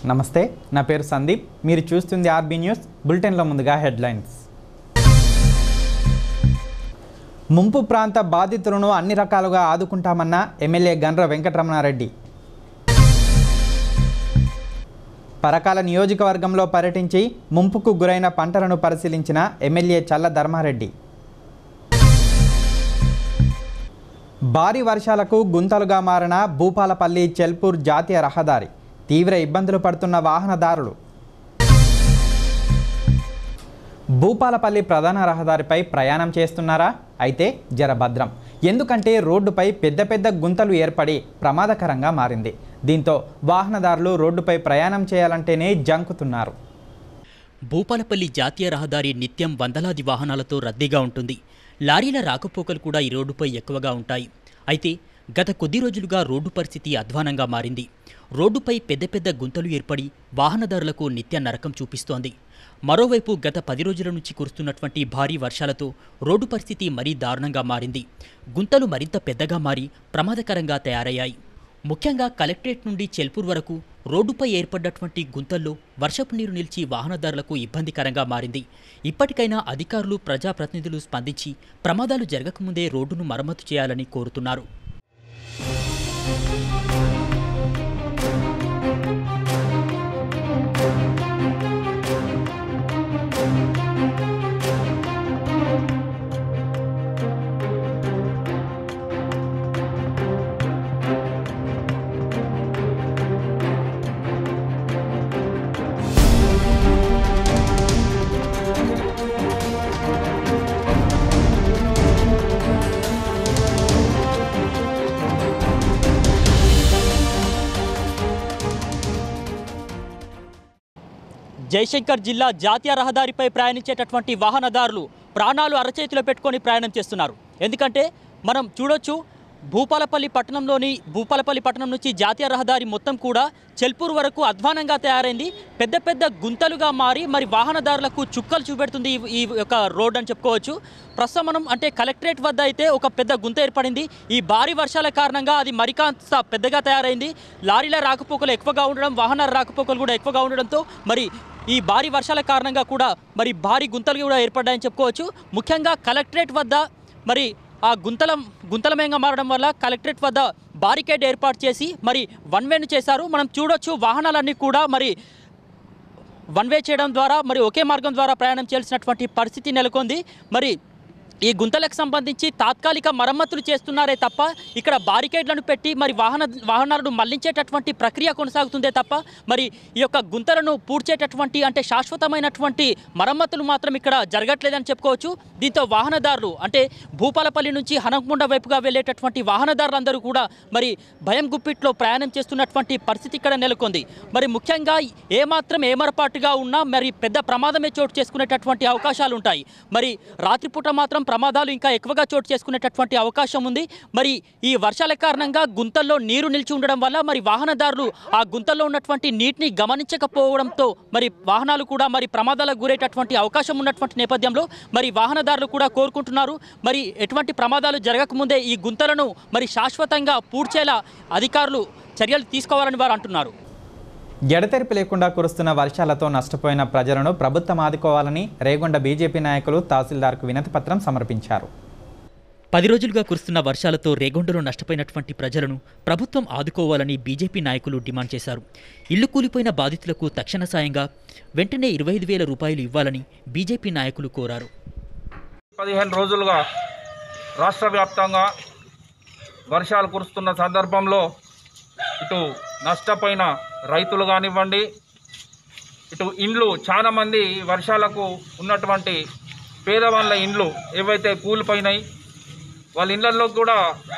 నమస్తే నా పేరు సందీప్ మీరు చూస్తుంది ఆర్బీ న్యూస్ బులెటిన్లో ముందుగా హెడ్లైన్స్ ముంపు ప్రాంత బాధితులను అన్ని రకాలుగా ఆదుకుంటామన్న ఎమ్మెల్యే గండ్ర వెంకటరమణారెడ్డి పరకాల నియోజకవర్గంలో పర్యటించి ముంపుకు గురైన పంటలను పరిశీలించిన ఎమ్మెల్యే చల్ల ధర్మారెడ్డి భారీ వర్షాలకు గుంతలుగా మారిన భూపాలపల్లి చెల్పూర్ జాతీయ రహదారి తీవ్ర ఇబ్బందులు పడుతున్న వాహనదారులు భూపాలపల్లి ప్రధాన రహదారిపై ప్రయాణం చేస్తున్నారా అయితే జర భద్రం ఎందుకంటే రోడ్డుపై పెద్ద పెద్ద గుంతలు ఏర్పడి ప్రమాదకరంగా మారింది దీంతో వాహనదారులు రోడ్డుపై ప్రయాణం చేయాలంటేనే జంకుతున్నారు భూపాలపల్లి జాతీయ రహదారి నిత్యం వందలాది వాహనాలతో రద్దీగా ఉంటుంది లారీల రాకపోకలు కూడా ఈ రోడ్డుపై ఎక్కువగా ఉంటాయి అయితే గత కొద్ది రోజులుగా రోడ్డు పరిస్థితి అధ్వానంగా మారింది రోడ్డుపై పెద్ద పెద్ద గుంతలు ఏర్పడి వాహనదారులకు నిత్య నరకం చూపిస్తోంది మరోవైపు గత పది రోజుల నుంచి కురుస్తున్నటువంటి భారీ వర్షాలతో రోడ్డు పరిస్థితి మరీ దారుణంగా మారింది గుంతలు మరింత పెద్దగా మారి ప్రమాదకరంగా తయారయ్యాయి ముఖ్యంగా కలెక్టరేట్ నుండి చెల్పూర్ వరకు రోడ్డుపై ఏర్పడ్డటువంటి గుంతల్లో వర్షపు నీరు నిలిచి వాహనదారులకు ఇబ్బందికరంగా మారింది ఇప్పటికైనా అధికారులు ప్రజాప్రతినిధులు స్పందించి ప్రమాదాలు జరగకముందే రోడ్డును మరమ్మతు చేయాలని కోరుతున్నారు జయశంకర్ జిల్లా జాతీయ రహదారిపై ప్రయాణించేటటువంటి వాహనదారులు ప్రాణాలు అరచేతిలో పెట్టుకొని ప్రయాణం చేస్తున్నారు ఎందుకంటే మనం చూడొచ్చు భూపాలపల్లి పట్టణంలోని భూపాలపల్లి పట్టణం నుంచి జాతీయ రహదారి మొత్తం కూడా చెల్పూర్ వరకు అధ్వానంగా తయారైంది పెద్ద పెద్ద గుంతలుగా మారి మరి వాహనదారులకు చుక్కలు చూపెడుతుంది ఈ- ఈ యొక్క రోడ్ అని చెప్పుకోవచ్చు ప్రస్తుతం మనం అంటే కలెక్టరేట్ వద్ద అయితే ఒక పెద్ద గుంత ఏర్పడింది ఈ భారీ వర్షాల కారణంగా అది మరికాంత పెద్దగా తయారైంది లారీల రాకపోకలు ఎక్కువగా ఉండడం వాహనాల రాకపోకలు కూడా ఎక్కువగా ఉండడంతో మరి ఈ భారీ వర్షాల కారణంగా కూడా మరి భారీ గుంతలు కూడా ఏర్పడ్డాయని చెప్పుకోవచ్చు ముఖ్యంగా కలెక్టరేట్ వద్ద మరి ఆ గుంతలం గుంతలమయంగా మారడం వల్ల కలెక్టరేట్ వద్ద బారికేడ్ ఏర్పాటు చేసి మరి వన్ వేను చేశారు మనం చూడొచ్చు వాహనాలన్నీ కూడా మరి వన్ వే చేయడం ద్వారా మరి ఒకే మార్గం ద్వారా ప్రయాణం చేయాల్సినటువంటి పరిస్థితి నెలకొంది మరి ఈ గుంతలకు సంబంధించి తాత్కాలిక మరమ్మతులు చేస్తున్నారే తప్ప ఇక్కడ బారికేడ్లను పెట్టి మరి వాహన వాహనాలను మళ్లించేటటువంటి ప్రక్రియ కొనసాగుతుందే తప్ప మరి ఈ యొక్క గుంతలను పూడ్చేటటువంటి అంటే శాశ్వతమైనటువంటి మరమ్మతులు మాత్రం ఇక్కడ జరగట్లేదని చెప్పుకోవచ్చు దీంతో వాహనదారులు అంటే భూపాలపల్లి నుంచి హనంకొండ వైపుగా వెళ్ళేటటువంటి వాహనదారులందరూ కూడా మరి భయం గుప్పిట్లో ప్రయాణం చేస్తున్నటువంటి పరిస్థితి ఇక్కడ నెలకొంది మరి ముఖ్యంగా ఏమాత్రం ఏమరపాటుగా ఉన్నా మరి పెద్ద ప్రమాదమే చోటు చేసుకునేటటువంటి అవకాశాలు ఉంటాయి మరి రాత్రిపూట మాత్రం ప్రమాదాలు ఇంకా ఎక్కువగా చోటు చేసుకునేటటువంటి అవకాశం ఉంది మరి ఈ వర్షాల కారణంగా గుంతల్లో నీరు నిలిచి ఉండడం వల్ల మరి వాహనదారులు ఆ గుంతల్లో ఉన్నటువంటి నీటిని గమనించకపోవడంతో మరి వాహనాలు కూడా మరి ప్రమాదాలకు గురేటటువంటి అవకాశం ఉన్నటువంటి నేపథ్యంలో మరి వాహనదారులు కూడా కోరుకుంటున్నారు మరి ఎటువంటి ప్రమాదాలు జరగకముందే ఈ గుంతలను మరి శాశ్వతంగా పూడ్చేలా అధికారులు చర్యలు తీసుకోవాలని వారు అంటున్నారు ఎడతెరిపి లేకుండా కురుస్తున్న వర్షాలతో నష్టపోయిన ప్రజలను ప్రభుత్వం ఆదుకోవాలని రేగొండ బీజేపీ నాయకులు తహసీల్దార్కు వినతిపత్రం సమర్పించారు పది రోజులుగా కురుస్తున్న వర్షాలతో రేగొండలో నష్టపోయినటువంటి ప్రజలను ప్రభుత్వం ఆదుకోవాలని బీజేపీ నాయకులు డిమాండ్ చేశారు ఇల్లు కూలిపోయిన బాధితులకు తక్షణ సాయంగా వెంటనే ఇరవై ఐదు వేల రూపాయలు ఇవ్వాలని బీజేపీ నాయకులు కోరారు పదిహేను రోజులుగా రాష్ట్ర వ్యాప్తంగా వర్షాలు కురుస్తున్న సందర్భంలో ఇటు నష్టపోయిన రైతులు కానివ్వండి ఇటు ఇండ్లు చాలామంది వర్షాలకు ఉన్నటువంటి పేదవాళ్ళ ఇండ్లు ఏవైతే కూలిపోయినాయి వాళ్ళ ఇళ్ళల్లో కూడా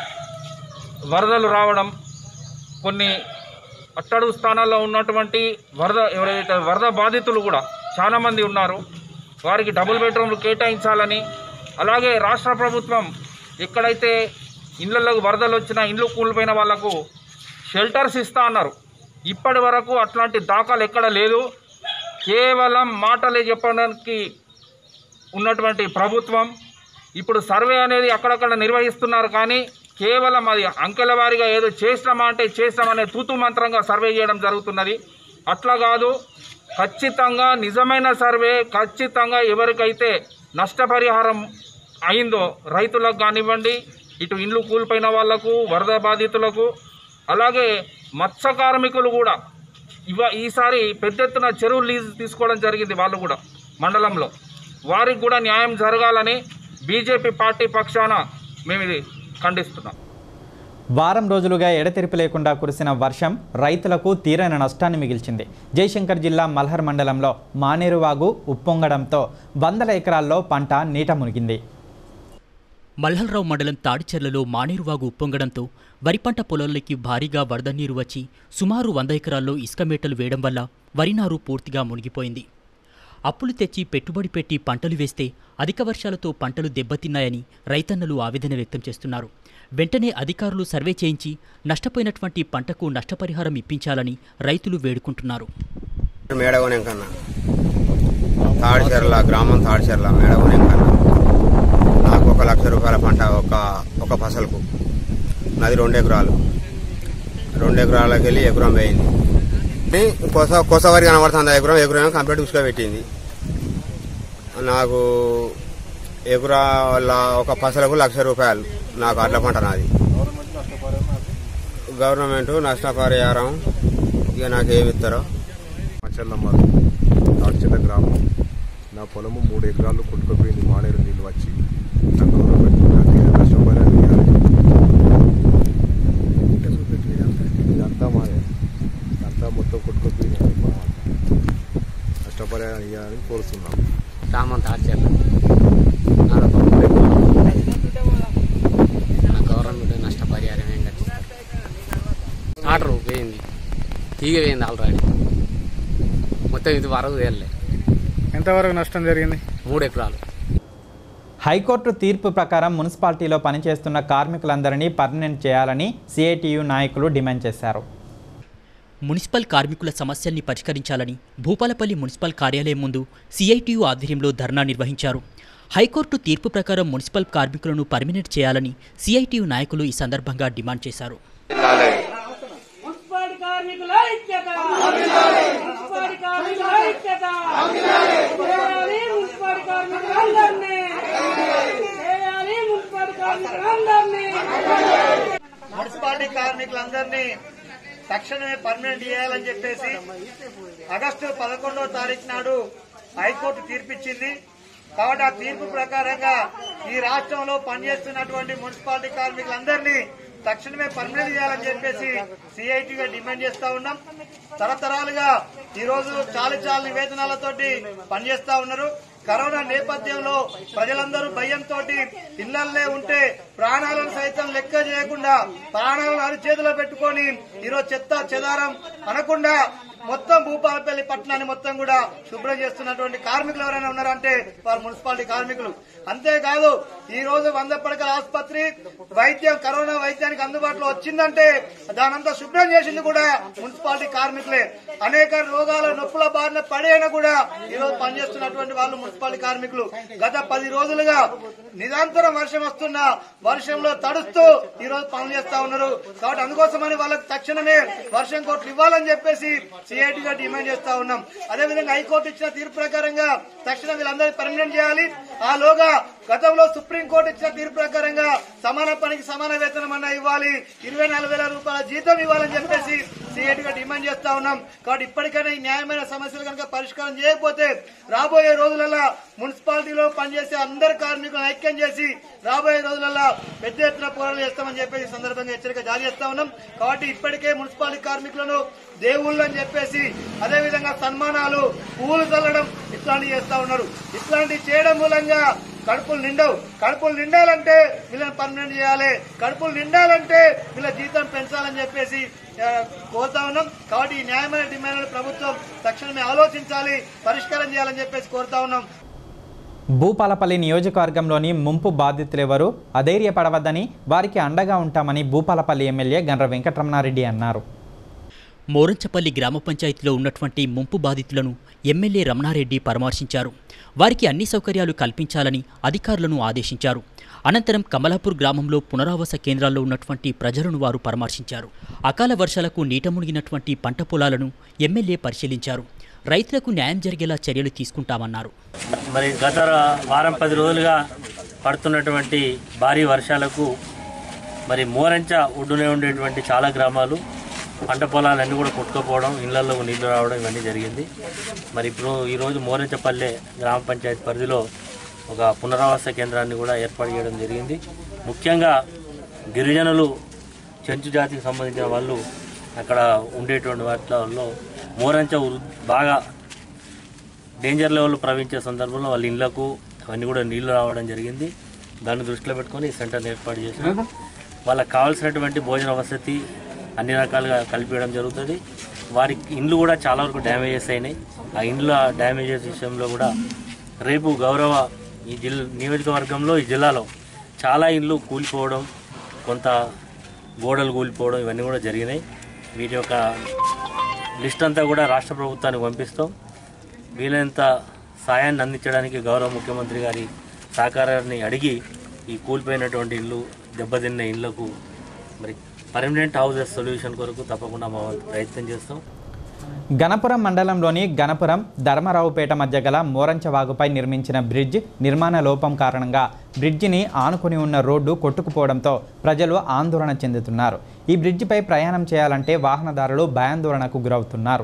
వరదలు రావడం కొన్ని అట్టడుగు స్థానాల్లో ఉన్నటువంటి వరద ఎవరైతే వరద బాధితులు కూడా చాలామంది ఉన్నారు వారికి డబుల్ బెడ్రూమ్లు కేటాయించాలని అలాగే రాష్ట్ర ప్రభుత్వం ఎక్కడైతే ఇళ్ళల్లో వరదలు వచ్చినా ఇండ్లు కూలిపోయిన వాళ్లకు షెల్టర్స్ ఇస్తా అన్నారు ఇప్పటి వరకు అట్లాంటి దాఖలు ఎక్కడ లేదు కేవలం మాటలే చెప్పడానికి ఉన్నటువంటి ప్రభుత్వం ఇప్పుడు సర్వే అనేది అక్కడక్కడ నిర్వహిస్తున్నారు కానీ కేవలం అది అంకెల వారీగా ఏదో చేసినామా అంటే చేసినామనే తూతు మంత్రంగా సర్వే చేయడం జరుగుతున్నది అట్లా కాదు ఖచ్చితంగా నిజమైన సర్వే ఖచ్చితంగా ఎవరికైతే నష్టపరిహారం అయిందో రైతులకు కానివ్వండి ఇటు ఇండ్లు కూలిపోయిన వాళ్లకు వరద బాధితులకు అలాగే మత్స్య కార్మికులు కూడా ఇవ ఈసారి పెద్ద ఎత్తున చెరువు లీజ్ తీసుకోవడం జరిగింది వాళ్ళు కూడా మండలంలో వారికి కూడా న్యాయం జరగాలని బీజేపీ పార్టీ పక్షాన మేము ఇది ఖండిస్తున్నాం వారం రోజులుగా ఎడతెరిపి లేకుండా కురిసిన వర్షం రైతులకు తీరని నష్టాన్ని మిగిల్చింది జయశంకర్ జిల్లా మల్హర్ మండలంలో మానేరువాగు ఉప్పొంగడంతో వందల ఎకరాల్లో పంట నీట మునిగింది మల్హల్రావు మండలం తాడిచెర్లలో మానేరువాగు ఉప్పొంగడంతో వరి పంట పొలాల్లోకి భారీగా వరద నీరు వచ్చి సుమారు వంద ఎకరాల్లో ఇసుక మేటలు వేయడం వల్ల వరి నారు పూర్తిగా మునిగిపోయింది అప్పులు తెచ్చి పెట్టుబడి పెట్టి పంటలు వేస్తే అధిక వర్షాలతో పంటలు దెబ్బతిన్నాయని రైతన్నలు ఆవేదన వ్యక్తం చేస్తున్నారు వెంటనే అధికారులు సర్వే చేయించి నష్టపోయినటువంటి పంటకు నష్టపరిహారం ఇప్పించాలని రైతులు వేడుకుంటున్నారు మేడగోనెం కన్నా తాడిచెర్ల గ్రామం తాడిచెర్ల మేడగోనెం కన్నా నాకు ఒక లక్ష రూపాయల పంట ఒక ఒక ఫసలుకు నాది రెండు ఎకరాలు రెండు ఎకరాలకు వెళ్ళి ఎకరం పోయింది ఇది కొస కొస వరి కనబడుతుంది ఎకరం ఎకరం కంప్లీట్ ఉసుక పెట్టింది నాకు ఎకరా ఒక ఫసలకు లక్ష రూపాయలు నాకు అడ్ల పంట నాది గవర్నమెంట్ నష్టపరిహారం ఇక నాకు ఏమి ఇస్తారో మచల్లమ్మ తాడ్చెల్ల గ్రామం నా పొలము మూడు ఎకరాలు కొట్టుకుపోయింది మానేరు నీళ్ళు వచ్చి నాకు గవర్నమెంట్ నాకు ఏదో నష్టపరిహారం ఇవ్వాలి ఇదంతా మాదే అంతా మొత్తం కొట్టుకుపోయింది మా నష్టపరిహారం ఇవ్వాలని కోరుతున్నాం గ్రామం తాడ్చేర్ల నాది ఒక మూడు ఎకరాలు ఉంటుంది. నా గవర్నమెంట్ నష్టపరిహారం ఏం కట్టిస్తారు ఆర్డర్ పోయింది తీగ పోయింది ఆల్రెడీ మొత్తం ఇది వరకు తేలే ఎంతవరకు నష్టం జరిగింది మూడు ఎకరాలు హైకోర్టు తీర్పు ప్రకారం మున్సిపాలిటీలో పనిచేస్తున్న కార్మికులందరినీ పర్మనెంట్ చేయాలని సిఐటియు నాయకులు డిమాండ్ చేశారు మున్సిపల్ కార్మికుల సమస్యల్ని పరిష్కరించాలని భూపాలపల్లి మున్సిపల్ కార్యాలయం ముందు సిఐటియు ఆధ్వర్యంలో ధర్నా నిర్వహించారు హైకోర్టు తీర్పు ప్రకారం మున్సిపల్ కార్మికులను పర్మినెంట్ చేయాలని సిఐటియు నాయకులు ఈ సందర్భంగా డిమాండ్ చేశారు మున్సిపాలిటీ కార్మికుల ఐక్యత మున్సిపాలిటీ కార్మికుల ఐక్యత చేయాలి మున్సిపాలిటీ కార్మికులందరినీ చేయాలి మున్సిపాలిటీ కార్మికులందరినీ మున్సిపాలిటీ కార్మికులందరినీ తక్షణమే పర్మనెంట్ చేయాలని చెప్పేసి ఆగస్టు పదకొండవ తారీఖు నాడు హైకోర్టు తీర్పిచ్చింది కాబట్టి ఆ తీర్పు ప్రకారంగా ఈ రాష్ట్రంలో పనిచేస్తున్నటువంటి మున్సిపాలిటీ కార్మికులందరినీ తక్షణమే పర్మనెంట్ చేయాలని చెప్పేసి సిఐటిగా డిమాండ్ చేస్తా ఉన్నాం తరతరాలుగా ఈ రోజు చాలు చాలని వేతనాలతోటి పనిచేస్తా ఉన్నారు కరోనా నేపథ్యంలో ప్రజలందరూ భయంతో ఇళ్లల్లే ఉంటే ప్రాణాలను సైతం లెక్క చేయకుండా ప్రాణాలను అరిచేతిలో పెట్టుకొని ఈరోజు చెత్త చెదారం అనకుండా మొత్తం భూపాలపల్లి పట్టణాన్ని మొత్తం కూడా శుభ్రం చేస్తున్నటువంటి కార్మికులు ఎవరైనా ఉన్నారంటే వారు మున్సిపాలిటీ కార్మికులు అంతేకాదు ఈ రోజు వంద పడకల ఆసుపత్రి వైద్యం కరోనా వైద్యానికి అందుబాటులో వచ్చిందంటే దానంతా శుభ్రం చేసింది కూడా మున్సిపాలిటీ కార్మికులే అనేక రోగాల నొప్పుల బారిన పడైనా కూడా ఈ రోజు పనిచేస్తున్నటువంటి వాళ్ళు మున్సిపాలిటీ కార్మికులు గత పది రోజులుగా నిరంతరం వర్షం వస్తున్నా వర్షంలో తడుస్తూ ఈ రోజు పనులు చేస్తా ఉన్నారు కాబట్టి అందుకోసమని వాళ్ళకి తక్షణమే వర్షం కోట్లు ఇవ్వాలని చెప్పేసి సిఐటిగా డిమాండ్ చేస్తా ఉన్నాం అదేవిధంగా హైకోర్టు ఇచ్చిన తీర్పు ప్రకారంగా తక్షణం వీళ్ళందరినీ పర్మనెంట్ చేయాలి ఆ లోగా గతంలో సుప్రీంకోర్టు ఇచ్చిన తీర్పు ప్రకారంగా సమాన పనికి సమాన వేతనం అన్న ఇవ్వాలి ఇరవై నాలుగు వేల రూపాయల జీతం ఇవ్వాలని చెప్పేసి సిఐటిగా డిమాండ్ చేస్తా ఉన్నాం కాబట్టి ఇప్పటికైనా ఈ న్యాయమైన సమస్యలు కనుక పరిష్కారం చేయకపోతే రాబోయే రోజులలో మున్సిపాలిటీలో పనిచేసే అందరి కార్మికులను ఐక్యం చేసి రాబోయే రోజులలో పెద్ద ఎత్తున పోరాటాలు చేస్తామని చెప్పేసి ఈ సందర్భంగా హెచ్చరిక జారీ చేస్తా ఉన్నాం కాబట్టి ఇప్పటికే మున్సిపాలిటీ కార్మికులను దేవుళ్ళు అని చెప్పేసి అదేవిధంగా సన్మానాలు పువ్వులు చల్లడం ఇట్లాంటివి చేస్తా ఉన్నారు ఇట్లాంటివి చేయడం మూలంగా కడుపులు నిండవు కడుపులు నిండాలంటే వీళ్ళని పర్మనెంట్ చేయాలి కడుపులు నిండాలంటే వీళ్ళ జీతం పెంచాలని చెప్పేసి ఆ, కోరుతా ఉన్నాం కాబట్టి ఈ న్యాయమైన డిమాండ్లు ప్రభుత్వం తక్షణమే ఆలోచించాలి పరిష్కారం చేయాలని చెప్పేసి కోరుతా ఉన్నాం భూపాలపల్లి నియోజకవర్గంలోని ముంపు బాధితులెవరూ అధైర్యపడవద్దని వారికి అండగా ఉంటామని భూపాలపల్లి ఎమ్మెల్యే గండ్ర వెంకటరమణారెడ్డి అన్నారు మోరంచపల్లి గ్రామ పంచాయతీలో ఉన్నటువంటి ముంపు బాధితులను ఎమ్మెల్యే రమణారెడ్డి పరామర్శించారు వారికి అన్ని సౌకర్యాలు కల్పించాలని అధికారులను ఆదేశించారు అనంతరం కమలాపూర్ గ్రామంలో పునరావాస కేంద్రాల్లో ఉన్నటువంటి ప్రజలను వారు పరామర్శించారు అకాల వర్షాలకు నీట మునిగినటువంటి పంట పొలాలను ఎమ్మెల్యే పరిశీలించారు రైతులకు న్యాయం జరిగేలా చర్యలు తీసుకుంటామన్నారు మరి గత వారం పది రోజులుగా పడుతున్నటువంటి భారీ వర్షాలకు మరి మోరంచ ఒడ్డునే ఉండేటువంటి చాలా గ్రామాలు పంట పొలాలన్నీ కూడా కొట్టుకుపోవడం ఇళ్లలో నీళ్లు రావడం ఇవన్నీ జరిగింది మరి ఇప్పుడు ఈరోజు మోరంచపల్లె గ్రామ పంచాయతీ పరిధిలో ఒక పునరావాస కేంద్రాన్ని కూడా ఏర్పాటు చేయడం జరిగింది ముఖ్యంగా గిరిజనులు చెంచు జాతికి సంబంధించిన వాళ్ళు అక్కడ ఉండేటువంటి వాటిలో మోరంచ ఉరు- బాగా డేంజర్ లెవెల్ ప్రవహించే సందర్భంలో వాళ్ళ ఇళ్లకు అవన్నీ కూడా నీళ్లు రావడం జరిగింది దాన్ని దృష్టిలో పెట్టుకొని ఈ సెంటర్ని ఏర్పాటు చేసినాం వాళ్ళకి కావాల్సినటువంటి భోజన వసతి అన్ని రకాలుగా కల్పించడం జరుగుతుంది వారి ఇండ్లు కూడా చాలా వరకు డ్యామేజెస్ అయినాయి ఆ ఇండ్ల డ్యామేజెస్ విషయంలో కూడా రేపు గౌరవ ఈ జిల్లా నియోజకవర్గంలో ఈ జిల్లాలో చాలా ఇండ్లు కూలిపోవడం కొంత గోడలు కూలిపోవడం ఇవన్నీ కూడా జరిగినాయి వీటి యొక్క లిస్ట్ అంతా కూడా రాష్ట్ర ప్రభుత్వానికి పంపిస్తాం వీలైనంత సాయాన్ని అందించడానికి గౌరవ ముఖ్యమంత్రి గారి సహకారాన్ని అడిగి ఈ కూలిపోయినటువంటి ఇల్లు దెబ్బతిన్న ఇళ్లకు మరి పర్మనెంట్ హౌసెస్ సొల్యూషన్ కొరకు తప్పకుండా మా వంతు ప్రయత్నం చేస్తాం గణపురం మండలంలోని గణపురం ధర్మరావుపేట మధ్య గల మోరంచ వాగుపై నిర్మించిన బ్రిడ్జ్ నిర్మాణ లోపం కారణంగా బ్రిడ్జిని ఆనుకుని ఉన్న రోడ్డు కొట్టుకుపోవడంతో ప్రజలు ఆందోళన చెందుతున్నారు ఈ బ్రిడ్జిపై ప్రయాణం చేయాలంటే వాహనదారులు భయాందోళనకు గురవుతున్నారు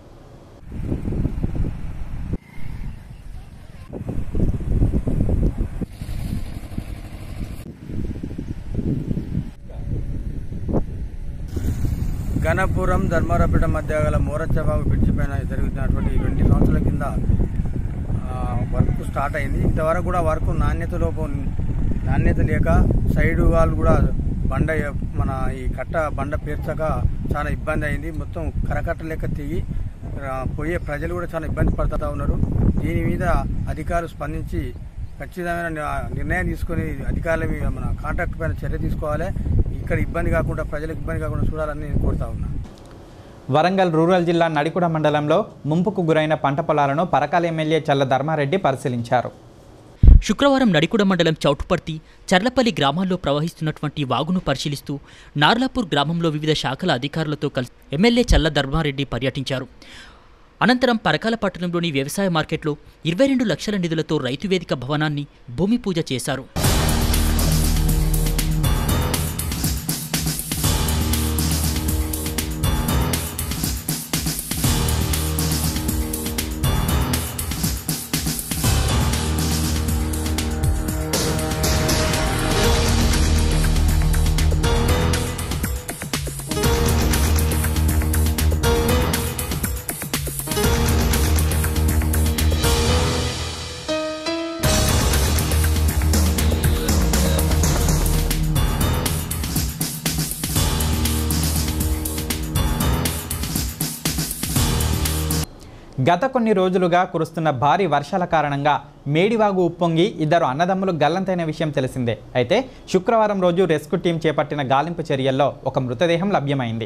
గణపురం ధర్మారపేట మధ్య గల మోరచ్చబాబు బ్రిడ్జి పైన జరుగుతున్నటువంటి ట్వంటీ సంవత్సరాల కింద ఆ, వర్క్ స్టార్ట్ అయింది ఇంతవరకు కూడా వర్క్ నాణ్యత లోపం నాణ్యత లేక సైడ్ వాళ్ళు కూడా బండ మన ఈ కట్ట బండ పేర్చక చాలా ఇబ్బంది అయింది మొత్తం కరకట్ట లెక్క తెగి ఆ, పోయే ప్రజలు కూడా చాలా ఇబ్బంది పడుతూ ఉన్నారు దీని మీద అధికారులు స్పందించి ఖచ్చితమైన ని- నిర్ణయం తీసుకొని అధికారుల మీద మన కాంట్రాక్ట్ పైన చర్య తీసుకోవాలి ఇక్కడ ఇబ్బంది కాకుండా ప్రజలకు ఇబ్బంది కాకుండా చూడాలని నేను కోరుతా ఉన్నా వరంగల్ రూరల్ జిల్లా నడికుడ మండలంలో ముంపుకు గురైన పంట పొలాలను పరకాల ఎమ్మెల్యే చల్ల ధర్మారెడ్డి పరిశీలించారు శుక్రవారం నడికుడ మండలం చౌటుపర్తి చర్లపల్లి గ్రామాల్లో ప్రవహిస్తున్నటువంటి వాగును పరిశీలిస్తూ నార్లాపూర్ గ్రామంలో వివిధ శాఖల అధికారులతో కలిసి ఎమ్మెల్యే చల్ల ధర్మారెడ్డి పర్యటించారు అనంతరం పరకాల పట్టణంలోని వ్యవసాయ మార్కెట్లో ఇరవై రెండు లక్షల నిధులతో రైతు వేదిక భవనాన్ని భూమి పూజ చేశారు గత కొన్ని రోజులుగా కురుస్తున్న భారీ వర్షాల కారణంగా మేడివాగు ఉప్పొంగి ఇద్దరు అన్నదమ్ములు గల్లంతైన విషయం తెలిసిందే అయితే శుక్రవారం రోజు రెస్క్యూ టీం చేపట్టిన గాలింపు చర్యల్లో ఒక మృతదేహం లభ్యమైంది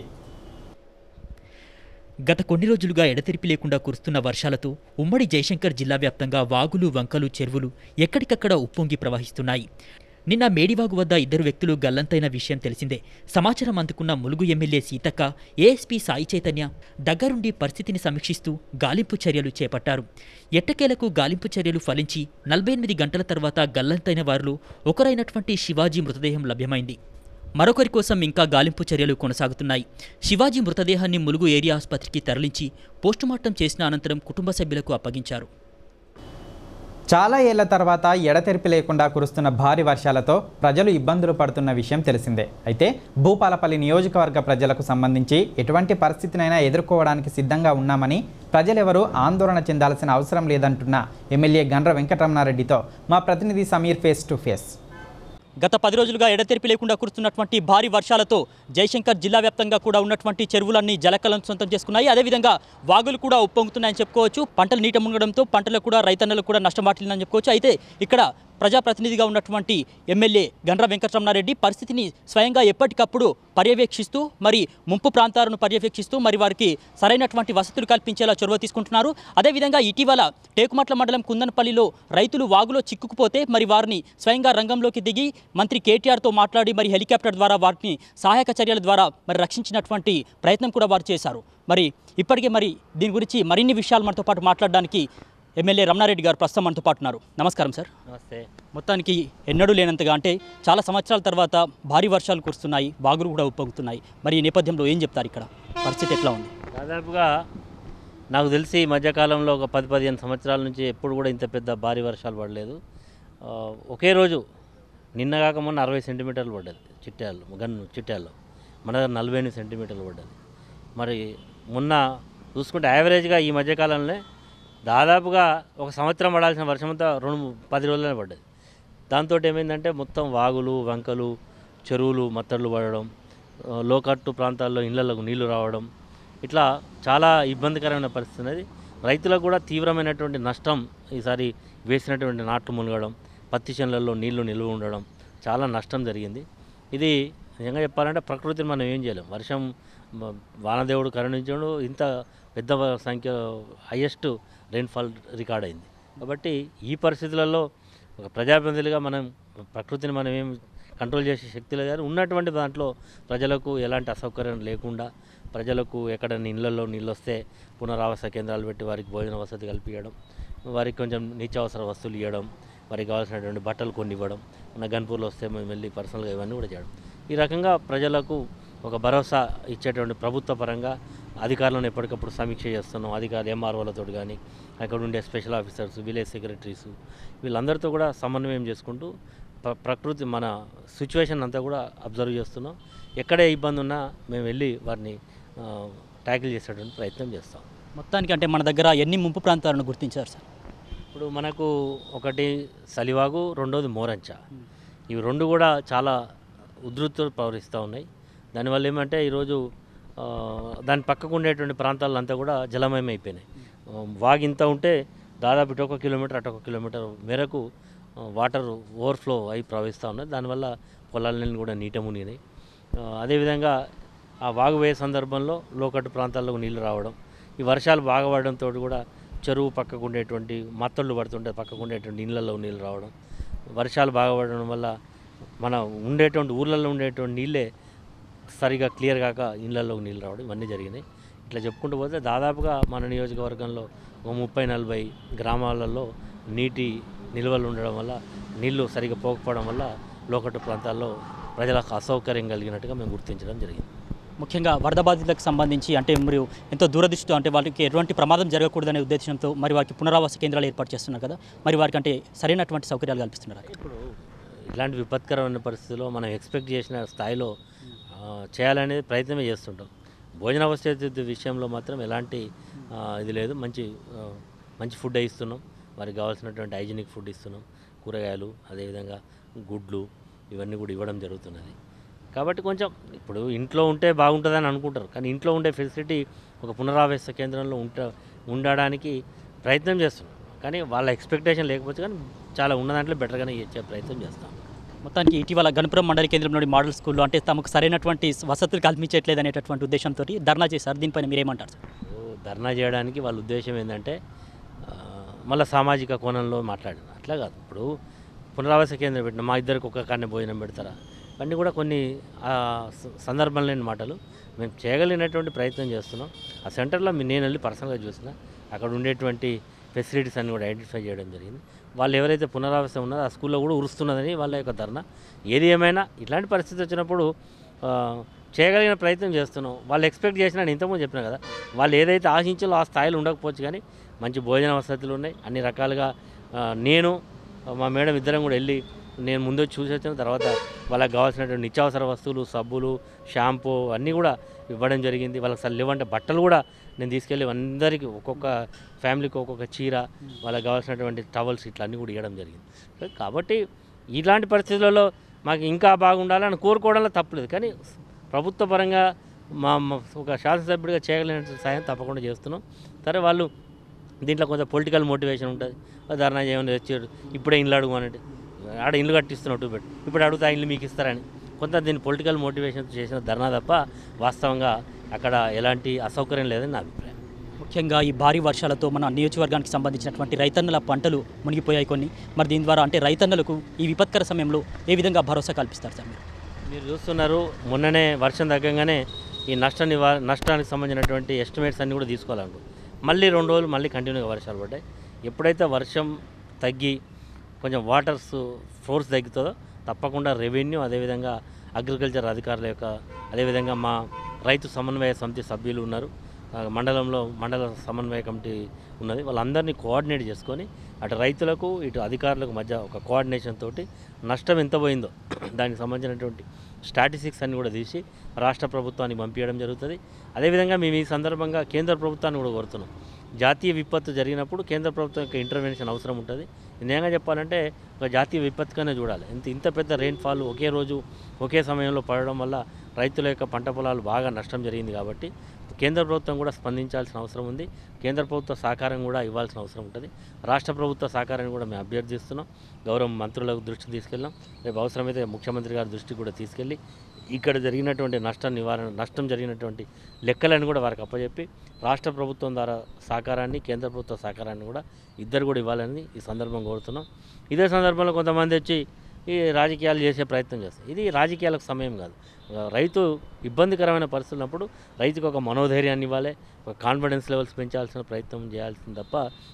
గత కొన్ని రోజులుగా ఎడతెరిపి లేకుండా కురుస్తున్న వర్షాలతో ఉమ్మడి జయశంకర్ జిల్లా వ్యాప్తంగా వాగులు వంకలు చెరువులు ఎక్కడికక్కడ ఉప్పొంగి ప్రవహిస్తున్నాయి నిన్న మేడివాగు వద్ద ఇద్దరు వ్యక్తులు గల్లంతైన విషయం తెలిసిందే సమాచారం అందుకున్న ములుగు ఎమ్మెల్యే సీతక్క ఏఎస్పీ సాయి చైతన్య దగ్గరుండి పరిస్థితిని సమీక్షిస్తూ గాలింపు చర్యలు చేపట్టారు ఎట్టకేలకు గాలింపు చర్యలు ఫలించి నలభై ఎనిమిది గంటల తర్వాత గల్లంతైన వారిలో ఒకరైనటువంటి శివాజీ మృతదేహం లభ్యమైంది మరొకరి కోసం ఇంకా గాలింపు చర్యలు కొనసాగుతున్నాయి శివాజీ మృతదేహాన్ని ములుగు ఏరియా ఆసుపత్రికి తరలించి పోస్టుమార్టం చేసిన అనంతరం కుటుంబ సభ్యులకు అప్పగించారు చాలా ఏళ్ల తర్వాత ఎడతెరిపి లేకుండా కురుస్తున్న భారీ వర్షాలతో ప్రజలు ఇబ్బందులు పడుతున్న విషయం తెలిసిందే అయితే భూపాలపల్లి నియోజకవర్గ ప్రజలకు సంబంధించి ఎటువంటి పరిస్థితినైనా ఎదుర్కోవడానికి సిద్ధంగా ఉన్నామని ప్రజలెవరూ ఆందోళన చెందాల్సిన అవసరం లేదంటున్న ఎమ్మెల్యే గండ్ర వెంకటరమణారెడ్డితో మా ప్రతినిధి సమీర్ ఫేస్ టు ఫేస్ గత పది రోజులుగా ఎడతెరిపి లేకుండా కురుస్తున్నటువంటి భారీ వర్షాలతో జయశంకర్ జిల్లా వ్యాప్తంగా కూడా ఉన్నటువంటి చెరువులన్నీ జలకలం సొంతం చేసుకున్నాయి అదేవిధంగా వాగులు కూడా ఉప్పొంగుతున్నాయని చెప్పుకోవచ్చు పంటలు నీట మునగడంతో పంటలకు కూడా రైతన్నలకు కూడా నష్టం వాటిల్లిందని చెప్పుకోవచ్చు అయితే ఇక్కడ ప్రజాప్రతినిధిగా ఉన్నటువంటి ఎమ్మెల్యే గండ్ర వెంకటరమణారెడ్డి పరిస్థితిని స్వయంగా ఎప్పటికప్పుడు పర్యవేక్షిస్తూ మరి ముంపు ప్రాంతాలను పర్యవేక్షిస్తూ మరి వారికి సరైనటువంటి వసతులు కల్పించేలా చొరవ తీసుకుంటున్నారు అదేవిధంగా ఇటీవల టేకుమట్ల మండలం కుందనపల్లిలో రైతులు వాగులో చిక్కుకుపోతే మరి వారిని స్వయంగా రంగంలోకి దిగి మంత్రి కేటీఆర్తో మాట్లాడి మరి హెలికాప్టర్ ద్వారా వారిని సహాయక చర్యల ద్వారా మరి రక్షించినటువంటి ప్రయత్నం కూడా వారు చేశారు మరి ఇప్పటికే మరి దీని గురించి మరిన్ని విషయాలు మనతో పాటు మాట్లాడడానికి ఎమ్మెల్యే రమణారెడ్డి గారు ప్రస్తుతం మనతో పాటు ఉన్నారు నమస్కారం సార్ నమస్తే మొత్తానికి ఎన్నడూ లేనంతగా అంటే చాలా సంవత్సరాల తర్వాత భారీ వర్షాలు కురుస్తున్నాయి బాగులు కూడా ఉప్పొంగుతున్నాయి మరి ఈ నేపథ్యంలో ఏం చెప్తారు ఇక్కడ పరిస్థితి ఎట్లా ఉంది దాదాపుగా నాకు తెలిసి ఈ మధ్యకాలంలో ఒక పది పదిహేను సంవత్సరాల నుంచి ఎప్పుడు కూడా ఇంత పెద్ద భారీ వర్షాలు పడలేదు ఆ, ఒకే రోజు నిన్న కాక మొన్న అరవై సెంటీమీటర్లు పడ్డది చిట్యాల్లో గన్ చిట్యాల్లో మన దగ్గర నలభై ఎనిమిది సెంటీమీటర్లు పడ్డది మరి మొన్న చూసుకుంటే యావరేజ్గా ఈ మధ్యకాలంలో దాదాపుగా ఒక సంవత్సరం పడాల్సిన వర్షం అంతా రెండు పది రోజులనే పడ్డది దాంతో ఏమైందంటే మొత్తం వాగులు వంకలు చెరువులు మత్తళ్ళు పడడం ఆ, లోకట్టు ప్రాంతాల్లో ఇళ్లకు నీళ్లు రావడం ఇట్లా చాలా ఇబ్బందికరమైన పరిస్థితి ఉన్నది రైతులకు కూడా తీవ్రమైనటువంటి నష్టం ఈసారి వేసినటువంటి నాట్లు మునగడం పత్తి చేనులలో నీళ్లు నిల్వ ఉండడం చాలా నష్టం జరిగింది ఇది నిజంగా చెప్పాలంటే ప్రకృతిని మనం ఏం చేయలేం వర్షం మ- వానదేవుడు కరుణించడం ఇంత పెద్ద సంఖ్య హయ్యెస్ట్ రెయిన్ఫాల్ రికార్డ్ అయింది కాబట్టి ఈ పరిస్థితులలో ఒక ప్రజాప్రతినిధులుగా మనం ప్రకృతిని మనం ఏం కంట్రోల్ చేసే శక్తి లేదు కానీ ఉన్నటువంటి దాంట్లో ప్రజలకు ఎలాంటి అసౌకర్యం లేకుండా ప్రజలకు ఎక్కడ నీళ్ళల్లో నీళ్ళు వస్తే పునరావాస కేంద్రాలు పెట్టి వారికి భోజన వసతి కల్పించడం వారికి కొంచెం నిత్యావసర వస్తువులు ఇవ్వడం వారికి కావాల్సినటువంటి బట్టలు కొన్ని ఇవ్వడం మన గన్పూర్లో వస్తే మేము వెళ్ళి పర్సనల్గా ఇవన్నీ కూడా చేయడం ఈ రకంగా ప్రజలకు ఒక భరోసా ఇచ్చేటువంటి ప్రభుత్వ పరంగా అధికారులను ఎప్పటికప్పుడు సమీక్ష చేస్తున్నాం అధికారులు ఎంఆర్ఓలతో కానీ అక్కడ ఉండే స్పెషల్ ఆఫీసర్స్ విలేజ్ సెక్రటరీస్ వీళ్ళందరితో కూడా సమన్వయం చేసుకుంటూ ప్ర- ప్రకృతి మన సిచ్యువేషన్ అంతా కూడా అబ్జర్వ్ చేస్తున్నాం ఎక్కడే ఇబ్బంది ఉన్నా మేము వెళ్ళి వారిని ట్యాకిల్ చేసేటువంటి ప్రయత్నం చేస్తాం మొత్తానికి అంటే మన దగ్గర ఎన్ని ముంపు ప్రాంతాలను గుర్తించారు సార్ ఇప్పుడు మనకు ఒకటి సలివాగు రెండోది మోరంచ ఇవి రెండు కూడా చాలా ఉధృతులు ప్రవహిస్తూ ఉన్నాయి దానివల్ల ఏమంటే ఈరోజు ఆ, దాని పక్కకు ఉండేటువంటి ప్రాంతాలంతా కూడా జలమయం అయిపోయినాయి ఆ, వాగు ఇంత ఉంటే దాదాపు ఇటు ఒక కిలోమీటర్ అటు ఒక కిలోమీటర్ మేరకు ఆ, వాటర్ ఓవర్ఫ్లో అయి ప్రవహిస్తూ ఉన్నాయి దానివల్ల పొలాలన్నీ కూడా నీట మునిగినాయి ఆ, అదేవిధంగా ఆ వాగు వేయ సందర్భంలో లోకట్టు ప్రాంతాల్లో నీళ్లు రావడం ఈ వర్షాలు బాగా పడడంతో కూడా చెరువు పక్కకు ఉండేటువంటి మత్తళ్ళు పడుతుంటే పక్కకు ఉండేటువంటి ఇళ్ళల్లో నీళ్ళు రావడం వర్షాలు బాగా పడడం వల్ల మన ఉండేటువంటి ఊర్లలో ఉండేటువంటి నీళ్ళే సరిగా క్లియర్ కాక ఇళ్ళల్లో నీళ్ళు రావడం ఇవన్నీ జరిగినాయి ఇట్లా చెప్పుకుంటూ పోతే దాదాపుగా మన నియోజకవర్గంలో ఒక ముప్పై నలభై గ్రామాలలో నీటి నిల్వలు ఉండడం వల్ల నీళ్లు సరిగా పోకపోవడం వల్ల లోకట్టు ప్రాంతాల్లో ప్రజలకు అసౌకర్యం కలిగినట్టుగా మేము గుర్తించడం జరిగింది ముఖ్యంగా వరద బాధితులకు సంబంధించి అంటే మరియు ఎంతో దూరదృష్టితో అంటే వాళ్ళకి ఎటువంటి ప్రమాదం జరగకూడదనే ఉద్దేశంతో మరి వారికి పునరావాస కేంద్రాలు ఏర్పాటు చేస్తున్నారు కదా మరి వారికి అంటే సరైనటువంటి సౌకర్యాలు కల్పిస్తున్నారు ఇప్పుడు ఇలాంటి విపత్కరమైన పరిస్థితుల్లో మనం ఎక్స్పెక్ట్ చేసిన స్థాయిలో ఆ, చేయాలనేది ప్రయత్నమే చేస్తుంటాం భోజన వసతి విషయంలో మాత్రం ఎలాంటి ఆ, ఇది లేదు మంచి ఆ, మంచి ఫుడ్ ఇస్తున్నాం వారికి కావాల్సినటువంటి హైజీనిక్ ఫుడ్ ఇస్తున్నాం కూరగాయలు అదేవిధంగా గుడ్లు ఇవన్నీ కూడా ఇవ్వడం జరుగుతున్నది కాబట్టి కొంచెం ఇప్పుడు ఇంట్లో ఉంటే బాగుంటుందని అనుకుంటారు కానీ ఇంట్లో ఉండే ఫెసిలిటీ ఒక పునరావాస కేంద్రంలో ఉంట ఉండడానికి ప్రయత్నం చేస్తున్నాం కానీ వాళ్ళ ఎక్స్పెక్టేషన్ లేకపోతే కానీ చాలా ఉన్న దాంట్లో బెటర్గానే ఇచ్చే ప్రయత్నం చేస్తాం మొత్తానికి ఇటీవల గణపురం మండలి కేంద్రంలోని మోడల్ స్కూల్లో అంటే తమకు సరైనటువంటి వసతులు కల్పించట్లేదు అనేటటువంటి ఉద్దేశంతో ధర్నా చేశారు దీనిపైన మీరేమంటారు సార్ ఓ ధర్నా చేయడానికి వాళ్ళ ఉద్దేశం ఏంటంటే ఆ, మళ్ళీ సామాజిక కోణంలో మాట్లాడిన అట్లా కాదు ఇప్పుడు పునరావాస కేంద్రం పెట్టిన మా ఇద్దరికి ఒక్క కాడనే భోజనం పెడతారా ఇవన్నీ కూడా కొన్ని ఆ, స- సందర్భం లేని మాటలు మేము చేయగలిగినటువంటి ప్రయత్నం చేస్తున్నాం ఆ సెంటర్లో మీ- నేను వెళ్ళి పర్సనల్గా చూసిన అక్కడ ఉండేటువంటి ఫెసిలిటీస్ అన్ని కూడా ఐడెంటిఫై చేయడం జరిగింది వాళ్ళు ఎవరైతే పునరావాస ఉన్నారో ఆ స్కూల్లో కూడా ఉరుస్తున్నదని వాళ్ళ యొక్క ధర్నా ఏది ఏమైనా ఇట్లాంటి పరిస్థితి వచ్చినప్పుడు ఆ, చేయగలిగిన ప్రయత్నం చేస్తున్నాం వాళ్ళు ఎక్స్పెక్ట్ చేసిన నేను ఇంతకుముందు చెప్పిన కదా వాళ్ళు ఏదైతే ఆశించాలో ఆ స్థాయిలో ఉండకపోవచ్చు కానీ మంచి భోజన వసతులు ఉన్నాయి అన్ని రకాలుగా ఆ, నేను మా మేడం ఇద్దరం కూడా వెళ్ళి నేను ముందు వచ్చి చూసి వచ్చిన తర్వాత వాళ్ళకి కావాల్సినటువంటి నిత్యావసర వస్తువులు సబ్బులు షాంపూ అన్నీ కూడా ఇవ్వడం జరిగింది వాళ్ళకి అసలు లేవంటే బట్టలు కూడా నేను తీసుకెళ్ళి అందరికీ ఒక్కొక్క ఫ్యామిలీకి ఒక్కొక్క చీర వాళ్ళకి కావాల్సినటువంటి టవల్స్ ఇట్లా అన్నీ కూడా ఇవ్వడం జరిగింది కాబట్టి ఇలాంటి పరిస్థితులలో మాకు ఇంకా బాగుండాలని కోరుకోవడంలో తప్పలేదు కానీ ప్రభుత్వ పరంగా మా మా ఒక శాసనసభ్యుడిగా చేయగలిగిన సాయం తప్పకుండా చేస్తున్నాం సరే వాళ్ళు దీంట్లో కొంచెం పొలిటికల్ మోటివేషన్ ఉంటుంది ధర్నా చేయమని వచ్చారు ఇప్పుడే ఇండ్లు అడుగు అనండి ఆడ ఇల్లు కట్టిస్తున్నట్టు పెట్టు ఇప్పుడు అడుగుతా ఆ ఇల్లు మీకు ఇస్తారని కొంత దీన్ని పొలిటికల్ మోటివేషన్ చేసిన ధర్నా తప్ప వాస్తవంగా అక్కడ ఎలాంటి అసౌకర్యం లేదని నా అభిప్రాయం ముఖ్యంగా ఈ భారీ వర్షాలతో మన నియోజకవర్గానికి సంబంధించినటువంటి రైతన్నల పంటలు మునిగిపోయాయి కొన్ని మరి దీని ద్వారా అంటే రైతన్నలకు ఈ విపత్కర సమయంలో ఏ విధంగా భరోసా కల్పిస్తారు సార్ మీరు మీరు చూస్తున్నారు మొన్ననే వర్షం తగ్గంగానే ఈ నష్ట నివా నష్టానికి సంబంధించినటువంటి ఎస్టిమేట్స్ అన్నీ కూడా తీసుకోవాలనుకో మళ్ళీ రెండు రోజులు మళ్ళీ కంటిన్యూగా వర్షాలు పడ్డాయి ఎప్పుడైతే వర్షం తగ్గి కొంచెం వాటర్స్ ఫోర్స్ తగ్గుతుందో తప్పకుండా రెవెన్యూ అదేవిధంగా అగ్రికల్చర్ అధికారుల యొక్క అదేవిధంగా మా రైతు సమన్వయ సమితి సభ్యులు ఉన్నారు ఆ, మండలంలో మండల సమన్వయ కమిటీ ఉన్నది వాళ్ళందరినీ కోఆర్డినేట్ చేసుకొని అటు రైతులకు ఇటు అధికారులకు మధ్య ఒక కోఆర్డినేషన్ తోటి నష్టం ఎంత పోయిందో దానికి సంబంధించినటువంటి స్టాటిస్టిక్స్ అన్ని కూడా తీసి రాష్ట్ర ప్రభుత్వానికి పంపించడం జరుగుతుంది అదేవిధంగా మేము ఈ సందర్భంగా కేంద్ర ప్రభుత్వాన్ని కూడా కోరుతున్నాం జాతీయ విపత్తు జరిగినప్పుడు కేంద్ర ప్రభుత్వం యొక్క ఇంటర్వెన్షన్ అవసరం ఉంటుంది నిజంగా చెప్పాలంటే ఒక జాతీయ విపత్తుగానే చూడాలి ఇంత ఇంత పెద్ద రెయిన్ఫాల్ ఒకే రోజు ఒకే సమయంలో పడడం వల్ల రైతుల యొక్క పంట పొలాలు బాగా నష్టం జరిగింది కాబట్టి కేంద్ర ప్రభుత్వం కూడా స్పందించాల్సిన అవసరం ఉంది కేంద్ర ప్రభుత్వ సహకారం కూడా ఇవ్వాల్సిన అవసరం ఉంటుంది రాష్ట్ర ప్రభుత్వ సహకారాన్ని కూడా మేము అభ్యర్థిస్తున్నాం గౌరవ మంత్రులకు దృష్టికి తీసుకెళ్ళాం రేపు అవసరమైతే ముఖ్యమంత్రి గారి దృష్టికి కూడా తీసుకెళ్ళి ఇక్కడ జరిగినటువంటి నష్ట నివారణ నష్టం జరిగినటువంటి లెక్కలను కూడా వారికి అప్పచెప్పి రాష్ట్ర ప్రభుత్వం ద్వారా సహకారాన్ని కేంద్ర ప్రభుత్వ సహకారాన్ని కూడా ఇద్దరు కూడా ఇవ్వాలని ఈ సందర్భం కోరుతున్నాం ఇదే సందర్భంలో కొంతమంది వచ్చి ఈ రాజకీయాలు చేసే ప్రయత్నం చేస్తారు ఇది రాజకీయాలకు సమయం కాదు రైతు ఇబ్బందికరమైన పరిస్థితులు ఉన్నప్పుడు రైతుకు ఒక మనోధైర్యాన్ని ఇవ్వాలి ఒక కాన్ఫిడెన్స్ లెవెల్స్ పెంచాల్సిన ప్రయత్నం చేయాల్సింది తప్ప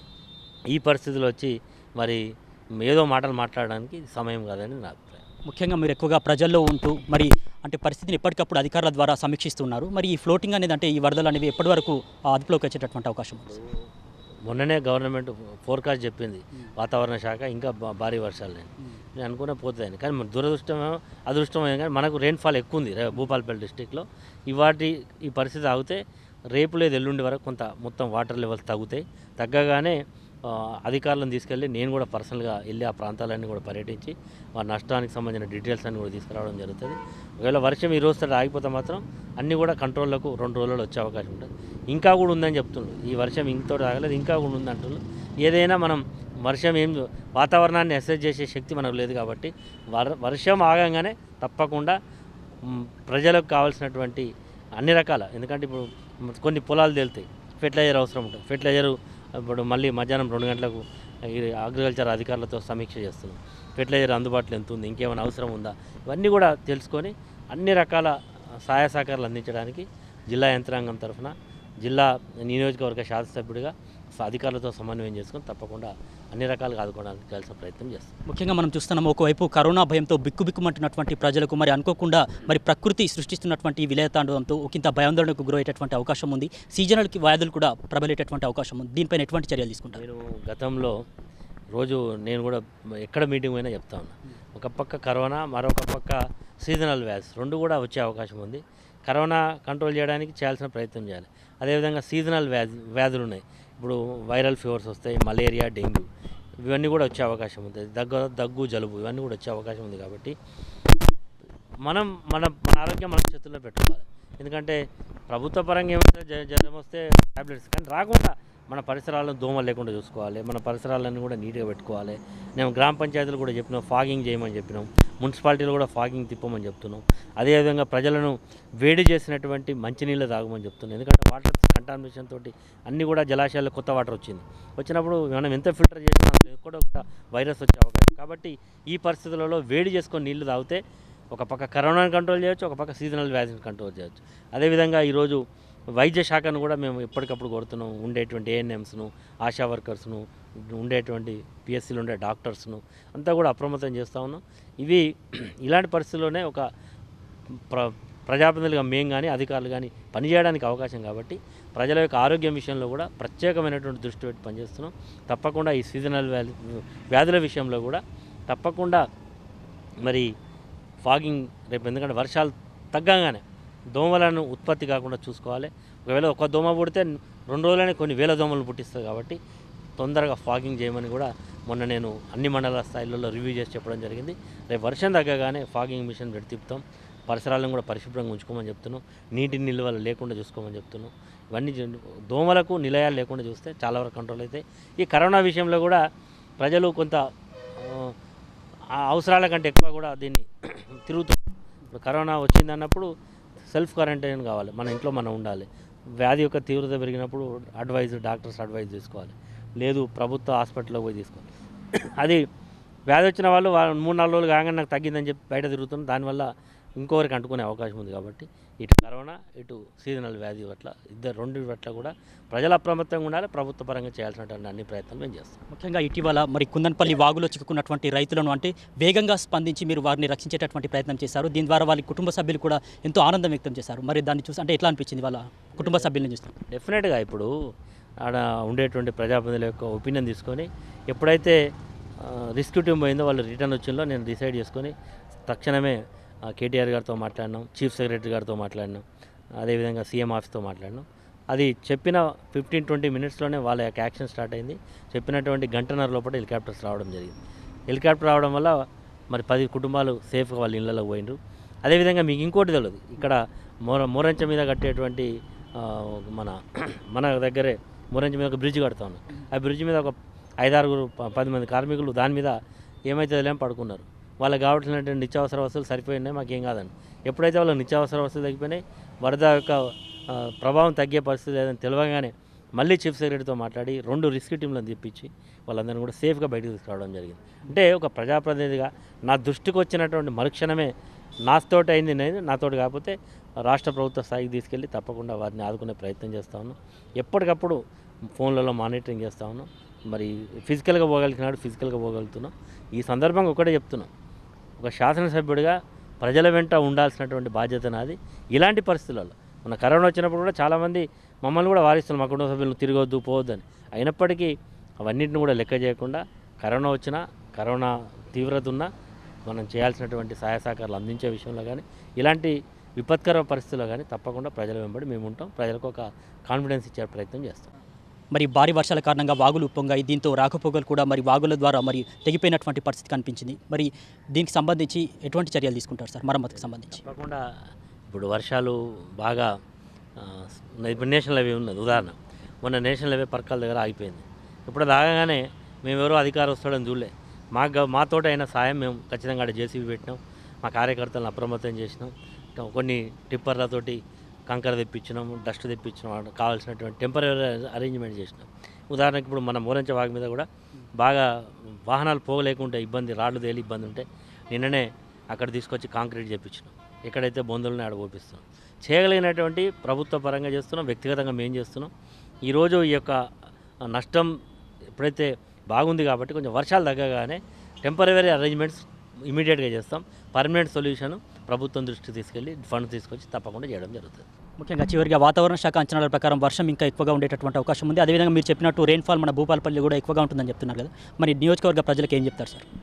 ఈ పరిస్థితులు వచ్చి మరి ఏదో మాటలు మాట్లాడడానికి ఇది సమయం కాదని నా అభిప్రాయం ముఖ్యంగా మీరు ఎక్కువగా ప్రజల్లో ఉంటూ మరి అంటే పరిస్థితిని ఎప్పటికప్పుడు అధికారుల ద్వారా సమీక్షిస్తున్నారు మరి ఈ ఫ్లోటింగ్ అనేది అంటే ఈ వరదలు అనేవి ఎప్పటి వరకు ఆ, అదుపులోకి వచ్చేటటువంటి అవకాశం ఉంది మొన్ననే గవర్నమెంట్ ఫోర్కాస్ట్ చెప్పింది వాతావరణ శాఖ ఇంకా భా- భారీ వర్షాలు నేను నేను అనుకునే పోతుందని కానీ మన దురదృష్టమో అదృష్టమో కానీ మనకు రెయిన్ఫాల్ ఎక్కువ ఉంది రే- భూపాలపల్లి డిస్టిక్లో ఇవాటి ఈ పరిస్థితి ఆగితే రేపు లేదు ఎల్లుండి వరకు కొంత మొత్తం వాటర్ లెవెల్స్ తగ్గుతాయి తగ్గగానే ఆ, అధికారులను తీసుకెళ్ళి నేను కూడా పర్సనల్గా వెళ్ళి ఆ ప్రాంతాలన్నీ కూడా పర్యటించి వారి నష్టానికి సంబంధించిన డీటెయిల్స్ అన్ని కూడా తీసుకురావడం జరుగుతుంది ఒకవేళ వర్షం ఈ రోజు తోటి ఆగిపోతే మాత్రం అన్నీ కూడా కంట్రోల్లకు రెండు రోజులలో వచ్చే అవకాశం ఉంటుంది ఇంకా కూడా ఉందని చెప్తుండ్రు ఈ వర్షం ఇంకతో ఆగలేదు ఇంకా కూడా ఉంది అంటున్నారు ఏదైనా మనం వర్షం ఏం వాతావరణాన్ని అసెస్ చేసే శక్తి మనకు లేదు కాబట్టి వర్ వర్షం ఆగంగానే తప్పకుండా మ్, ప్రజలకు కావాల్సినటువంటి అన్ని రకాల ఎందుకంటే ఇప్పుడు కొన్ని పొలాలు తేలుతాయి ఫెర్టిలైజర్ అవసరం ఉంటుంది ఫెర్టిలైజర్ ఇప్పుడు మళ్ళీ మధ్యాహ్నం రెండు గంటలకు ఈ అగ్రికల్చర్ అధికారులతో సమీక్ష చేస్తున్నాం ఫెర్టిలైజర్ అందుబాటులో ఎంత ఉంది ఇంకేమైనా అవసరం ఉందా ఇవన్నీ కూడా తెలుసుకొని అన్ని రకాల సహాయ సహకారాలు అందించడానికి జిల్లా యంత్రాంగం తరఫున జిల్లా నియోజకవర్గ శాసనసభ్యుడిగా స- అధికారులతో సమన్వయం చేసుకొని తప్పకుండా అన్ని రకాలుగా ఆదుకోవడానికి చేయాల్సిన ప్రయత్నం చేస్తాం ముఖ్యంగా మనం చూస్తున్నాం ఒకవైపు కరోనా భయంతో బిక్కుబిక్కుమంటున్నటువంటి ప్రజలకు మరి అనుకోకుండా మరి ప్రకృతి సృష్టిస్తున్నటువంటి ఈ విలయతాండవంతో ఒకంత భయాందోళనకు గురయ్యేటటువంటి అవకాశం ఉంది సీజనల్ వ్యాధులు కూడా ప్రబలేటటువంటి అవకాశం ఉంది దీనిపైన ఎటువంటి చర్యలు తీసుకుంటారు నేను గతంలో రోజు నేను కూడా ఎక్కడ మీటింగ్ అయినా చెప్తా ఉన్నా ఒక పక్క కరోనా మరొక పక్క సీజనల్ వ్యాధి రెండు కూడా వచ్చే అవకాశం ఉంది కరోనా కంట్రోల్ చేయడానికి చేయాల్సిన ప్రయత్నం చేయాలి అదేవిధంగా సీజనల్ వ్యాధి వ్యాధులు ఉన్నాయి ఇప్పుడు వైరల్ ఫీవర్స్ వస్తాయి మలేరియా డెంగ్యూ ఇవన్నీ కూడా వచ్చే అవకాశం ఉంది దగ్గు దగ్గు జలుబు ఇవన్నీ కూడా వచ్చే అవకాశం ఉంది కాబట్టి మనం మన మన ఆరోగ్యం మన చేతుల్లో పెట్టుకోవాలి ఎందుకంటే ప్రభుత్వ పరంగా ఏమైతే జ- జ్వరం వస్తే ట్యాబ్లెట్స్ కానీ రాకుండా మన పరిసరాలను దోమలు లేకుండా చూసుకోవాలి మన పరిసరాలన్నీ కూడా నీట్గా పెట్టుకోవాలి నేను గ్రామ పంచాయతీలు కూడా చెప్పినాం ఫాగింగ్ చేయమని చెప్పినాం మున్సిపాలిటీలు కూడా ఫాగింగ్ తిప్పమని చెప్తున్నాం అదేవిధంగా ప్రజలను వేడి చేసినటువంటి మంచినీళ్ళు తాగమని చెప్తున్నాం ఎందుకంటే వాటర్ కంటామినేషన్ తోటి అన్నీ కూడా జలాశయాల్లో కొత్త వాటర్ వచ్చింది వచ్చినప్పుడు మనం ఎంత ఫిల్టర్ చేసినా అందులో ఎక్కడో ఒక వైరస్ వచ్చే అవకాశం కాబట్టి ఈ పరిస్థితులలో వేడి చేసుకొని నీళ్లు తాగితే ఒక పక్క కరోనాని కంట్రోల్ చేయొచ్చు ఒక పక్క సీజనల్ వ్యాధిని కంట్రోల్ చేయొచ్చు అదేవిధంగా ఈరోజు వైద్య శాఖను కూడా మేము ఎప్పటికప్పుడు కోరుతున్నాం ఉండేటువంటి ఏఎన్ఎంస్ను ఆశా వర్కర్స్ను ఉండేటువంటి పిఎస్సీలు ఉండే డాక్టర్స్ను అంతా కూడా అప్రమత్తం చేస్తూ ఉన్నాం ఇవి ఇలాంటి పరిస్థితుల్లోనే ఒక ప్ర ప్రజాప్రతినిధులుగా మేము కానీ అధికారులు కానీ పనిచేయడానికి అవకాశం కాబట్టి ప్రజల యొక్క ఆరోగ్యం విషయంలో కూడా ప్రత్యేకమైనటువంటి దృష్టి పెట్టి పనిచేస్తున్నాం తప్పకుండా ఈ సీజనల్ వ్యాధి వ్యాధుల విషయంలో కూడా తప్పకుండా మరి ఫాగింగ్ రేపు ఎందుకంటే వర్షాలు తగ్గగానే దోమలను ఉత్పత్తి కాకుండా చూసుకోవాలి ఒకవేళ ఒక దోమ పుడితే రెండు రోజులనే కొన్ని వేల దోమలు పుట్టిస్తుంది కాబట్టి తొందరగా ఫాగింగ్ చేయమని కూడా మొన్న నేను అన్ని మండల స్థాయిలలో రివ్యూ చేసి చెప్పడం జరిగింది రేపు వర్షం తగ్గగానే ఫాగింగ్ మిషన్ పెట్టి తిప్పుతాం పరిసరాలను కూడా పరిశుభ్రంగా ఉంచుకోమని చెప్తున్నాం నీటి నిల్వలు లేకుండా చూసుకోమని చెప్తున్నాం ఇవన్నీ చే- దోమలకు నిలయాలు లేకుండా చూస్తే చాలా వరకు కంట్రోల్ అవుతాయి ఈ కరోనా విషయంలో కూడా ప్రజలు కొంత ఆ, ఆ అవసరాల కంటే ఎక్కువ కూడా దీన్ని తిరుగుతుంది ఇప్పుడు కరోనా వచ్చిందన్నప్పుడు సెల్ఫ్ క్వారంటైన్ కావాలి మన ఇంట్లో మనం ఉండాలి వ్యాధి యొక్క తీవ్రత పెరిగినప్పుడు అడ్వైజ్ డాక్టర్స్ అడ్వైజ్ తీసుకోవాలి లేదు ప్రభుత్వ హాస్పిటల్లో పోయి తీసుకోవాలి అది వ్యాధి వచ్చిన వాళ్ళు వా- మూడు నాలుగు రోజులు కాగానే నాకు తగ్గిందని చెప్పి బయట తిరుగుతున్నారు దానివల్ల ఇంకొకరికి అంటుకునే అవకాశం ఉంది కాబట్టి ఇటు కరోనా ఇటు సీజనల్ వ్యాధి పట్ల ఇద్దరు రెండు పట్ల కూడా ప్రజలు అప్రమత్తంగా ఉండాలి ప్రభుత్వ పరంగా చేయాల్సినటువంటి అన్ని ప్రయత్నాలు మేము చేస్తాం ముఖ్యంగా ఇటీవల మరి కుందన్పల్లి వాగులో చిక్కుకున్నటువంటి రైతులను అంటే వేగంగా స్పందించి మీరు వారిని రక్షించేటటువంటి ప్రయత్నం చేశారు దీని ద్వారా వాళ్ళ కుటుంబ సభ్యులు కూడా ఎంతో ఆనందం వ్యక్తం చేశారు మరి దాన్ని చూసి అంటే ఎట్లా అనిపించింది వాళ్ళ కుటుంబ సభ్యులను చూస్తే డెఫినెట్గా ఇప్పుడు ఆడ ఉండేటువంటి ప్రజాప్రతినిధుల యొక్క ఒపీనియన్ తీసుకొని ఎప్పుడైతే రిస్క్ టీం పోయిందో వాళ్ళు రిటర్న్ వచ్చిందో నేను డిసైడ్ చేసుకొని తక్షణమే ఆ, కేటీఆర్ గారితో మాట్లాడినాం చీఫ్ సెక్రటరీ గారితో మాట్లాడినాం అదేవిధంగా సీఎం ఆఫీస్తో మాట్లాడినాం అది చెప్పిన ఫిఫ్టీన్ ట్వంటీ మినిట్స్లోనే వాళ్ళ యొక్క యాక్షన్ స్టార్ట్ అయింది చెప్పినటువంటి గంటన్నర లోపల హెలికాప్టర్స్ రావడం జరిగింది హెలికాప్టర్ రావడం వల్ల మరి పది కుటుంబాలు సేఫ్గా వాళ్ళ ఇళ్ళలో పోయినరు అదేవిధంగా మీకు ఇంకోటి తెలియదు ఇక్కడ మోర మోరంచ మీద కట్టేటువంటి ఆ, మన మన దగ్గరే మోరంచ మీద ఒక బ్రిడ్జ్ కడతా ఉన్నాం ఆ బ్రిడ్జ్ మీద ఒక ఐదారుగురు ప- పది మంది కార్మికులు దాని మీద ఏమైతే లేని పడుకున్నారు వాళ్ళకి కావాల్సినటువంటి నిత్యావసర వస్తువులు సరిపోయినాయి మాకేం కాదండి ఎప్పుడైతే వాళ్ళకి నిత్యావసర వస్తువులు తగ్గిపోయినాయి వరద యొక్క ఆ, ప్రభావం తగ్గే పరిస్థితి లేదని తెలియగానే మళ్ళీ చీఫ్ సెక్రటరీతో మాట్లాడి రెండు రిస్క్ టీంలను తెప్పించి వాళ్ళందరినీ కూడా సేఫ్గా బయటకు తీసుకురావడం జరిగింది అంటే ఒక ప్రజాప్రతినిధిగా నా దృష్టికి వచ్చినటువంటి మరుక్షణమే నాతోటి అయింది నేను నాతోటి కాకపోతే రాష్ట్ర ప్రభుత్వ స్థాయికి తీసుకెళ్ళి తప్పకుండా వారిని ఆదుకునే ప్రయత్నం చేస్తా ఉన్నాం ఎప్పటికప్పుడు ఫోన్లలో మానిటరింగ్ చేస్తా ఉన్నాం మరి ఫిజికల్గా పోగలిగినాడు ఫిజికల్గా పోగలుగుతున్నాం ఈ సందర్భంగా ఒకటే చెప్తున్నాం ఒక శాసనసభ్యుడిగా ప్రజల వెంట ఉండాల్సినటువంటి బాధ్యత నాది ఇలాంటి పరిస్థితులలో మన కరోనా వచ్చినప్పుడు కూడా చాలామంది మమ్మల్ని కూడా వారిస్తున్నారు మా కుటుంబ సభ్యులు తిరగొద్దు పోవద్దని అయినప్పటికీ అవన్నింటిని కూడా లెక్క చేయకుండా కరోనా వచ్చినా కరోనా తీవ్రత ఉన్నా మనం చేయాల్సినటువంటి సహాయ సహకారాలు అందించే విషయంలో కానీ ఇలాంటి విపత్కర పరిస్థితుల్లో కానీ తప్పకుండా ప్రజల వెంబడి మేము ఉంటాం ప్రజలకు ఒక కాన్ఫిడెన్స్ ఇచ్చే ప్రయత్నం చేస్తాం మరి భారీ వర్షాల కారణంగా వాగులు ఉప్పొంగాయి దీంతో రాకపోకలు కూడా మరి వాగుల ద్వారా మరి తెగిపోయినటువంటి పరిస్థితి కనిపించింది మరి దీనికి సంబంధించి ఎటువంటి చర్యలు తీసుకుంటారు సార్ మరమ్మతుకు సంబంధించి తప్పకుండా ఇప్పుడు వర్షాలు బాగా ఆ, ఇప్పుడు నేషనల్ హైవే ఉన్నది ఉదాహరణ మొన్న నేషనల్ హైవే పర్కాల దగ్గర ఆగిపోయింది ఇప్పుడు అది ఆగగానే మేము ఎవరో అధికారం వస్తాడని చూడలే మా గ- మా తోట అయిన సాయం మేము ఖచ్చితంగా ఆడ జేసీబీ పెట్టినాం మా కార్యకర్తలను అప్రమత్తం చేసినాం ఇంకా కొన్ని టిప్పర్లతోటి కంకర తెప్పించినాం డస్ట్ తెప్పించినాం ఆడ కావాల్సినటువంటి టెంపరీ అరేంజ్మెంట్ చేసినాం ఉదాహరణకి ఇప్పుడు మన మోరంచ వాగు మీద కూడా బాగా వాహనాలు పోగలేకుంటే ఇబ్బంది రాళ్ళు తేలి ఇబ్బంది ఉంటే నిన్ననే అక్కడ తీసుకొచ్చి కాంక్రీట్ చేపించినాం ఎక్కడైతే బొందులను ఆడ పోపిస్తున్నాం చేయగలిగినటువంటి ప్రభుత్వ పరంగా చేస్తున్నాం వ్యక్తిగతంగా మేము చేస్తున్నాం ఈరోజు ఈ యొక్క నష్టం ఎప్పుడైతే బాగుంది కాబట్టి కొంచెం వర్షాలు తగ్గగానే టెంపరీ అరేంజ్మెంట్స్ ఇమీడియట్గా చేస్తాం పర్మనెంట్ సొల్యూషన్ ప్రభుత్వం దృష్టికి తీసుకెళ్ళి ఫండ్ తీసుకొచ్చి తప్పకుండా చేయడం జరుగుతుంది ముఖ్యంగా చివరిగా వాతావరణ శాఖ అంచనాల ప్రకారం వర్షం ఇంకా ఎక్కువగా ఉండేటటువంటి అవకాశం ఉంది అదేవిధంగా మీరు చెప్పినట్టు రెయిన్ఫాల్ మన భూపాలపల్లి కూడా ఎక్కువగా ఉంటుందని చెప్తున్నారు కదా మరి నియోజకవర్గ ప్రజలకు ఏం చెప్తారు సార్